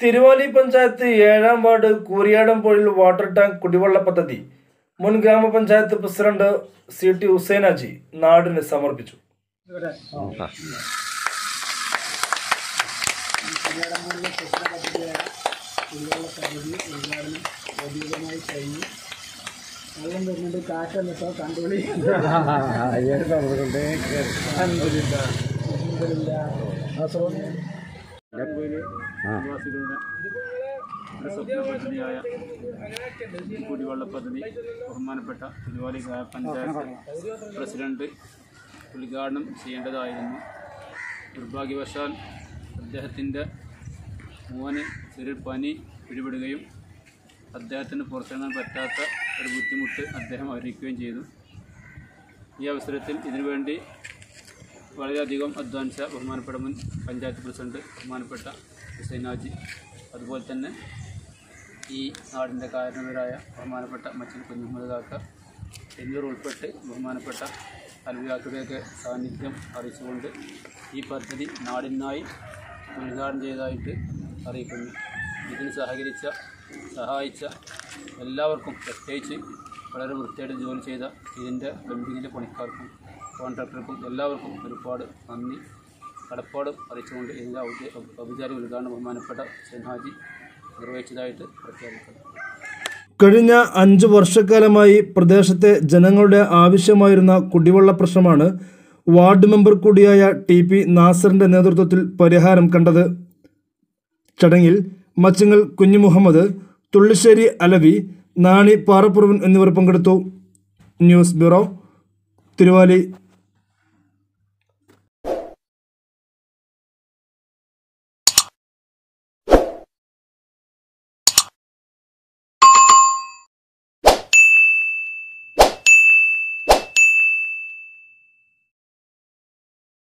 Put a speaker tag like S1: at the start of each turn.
S1: തിരുവാലി പഞ്ചായത്ത് ഏഴാം ward കൂരിയാടംപുഴയിൽ water tank കുടിവെള്ള പദ്ധതി മുൻ ഗ്രാമപഞ്ചായത്ത് പ്രസിഡന്റ് സി ടി ഹുസൈനാജി നാടിന് സമർപ്പിച്ചു
S2: വെള്ളം വരുന്നുണ്ട് കാറ്റെന്നിട്ടോ കണ്ടുപിടി
S3: നിവാസികളുടെ ഒരു സ്വപ്ന പദ്ധതിയായ ഈ കുടിവെള്ള പദ്ധതി ബഹുമാനപ്പെട്ട തിരുവാലി ഗ്രാമപഞ്ചായത്ത് പ്രസിഡന്റ് ഉദ്ഘാടനം ചെയ്യേണ്ടതായിരുന്നു നിർഭാഗ്യവശാൽ അദ്ദേഹത്തിൻ്റെ മോന് ചെറിയ പനി പിടിപെടുകയും അദ്ദേഹത്തിന് പുറത്തിറങ്ങാൻ പറ്റാത്ത ഒരു ബുദ്ധിമുട്ട് അദ്ദേഹം അറിയിക്കുകയും ചെയ്തു ഈ അവസരത്തിൽ ഇതിനുവേണ്ടി വളരെയധികം അധ്വാനിച്ച ബഹുമാനപ്പെട്ട മുൻ പഞ്ചായത്ത് പ്രസിഡന്റ് ബഹുമാനപ്പെട്ട ഹുസൈൻ ഹാജി അതുപോലെ തന്നെ ഈ നാടിൻ്റെ കാരണവരായ ബഹുമാനപ്പെട്ട മച്ചൻ കുഞ്ഞുമുഹമ്മദ് കാക്ക എന്നിവർ ഉൾപ്പെട്ട് ബഹുമാനപ്പെട്ട അൽവിയാക്കളുടെയൊക്കെ സാന്നിധ്യം അറിയിച്ചുകൊണ്ട് ഈ പദ്ധതി നാടിനായി ഉദ്ഘാടനം ചെയ്തതായിട്ട് അറിയിക്കുന്നു ഇതിന് സഹകരിച്ച സഹായിച്ച എല്ലാവർക്കും പ്രത്യേകിച്ച് വളരെ വൃത്തിയായിട്ട് ജോലി ചെയ്ത ഇതിൻ്റെ ബിൽഡിങ്ങിലെ പണിക്കാർക്കും കോൺട്രാക്ടർക്കും എല്ലാവർക്കും ഒരുപാട് നന്ദി കടപ്പാടും അറിയിച്ചുകൊണ്ട് ഇതിൻ്റെ ഔദ്യ- ഔപചാരിക ഉദ്ഘാടനം ബഹുമാനപ്പെട്ട സെൻഹാജി നിർവഹിച്ചതായിട്ട് പ്രഖ്യാപിക്കുന്നു
S1: കഴിഞ്ഞ അഞ്ചു വർഷക്കാലമായി പ്രദേശത്തെ ജനങ്ങളുടെ ആവശ്യമായിരുന്ന കുടിവെള്ള പ്രശ്നമാണ് വാർഡ് മെമ്പർ കൂടിയായ ടി പി നാസറിന്റെ നേതൃത്വത്തിൽ പരിഹാരം കണ്ടത് ചടങ്ങിൽ മച്ചങ്ങൽ കുഞ്ഞു മുഹമ്മദ് തുള്ളിശ്ശേരി അലവി നാണി പാറപ്പുറവൻ എന്നിവർ പങ്കെടുത്തു ന്യൂസ് ബ്യൂറോ തിരുവാലി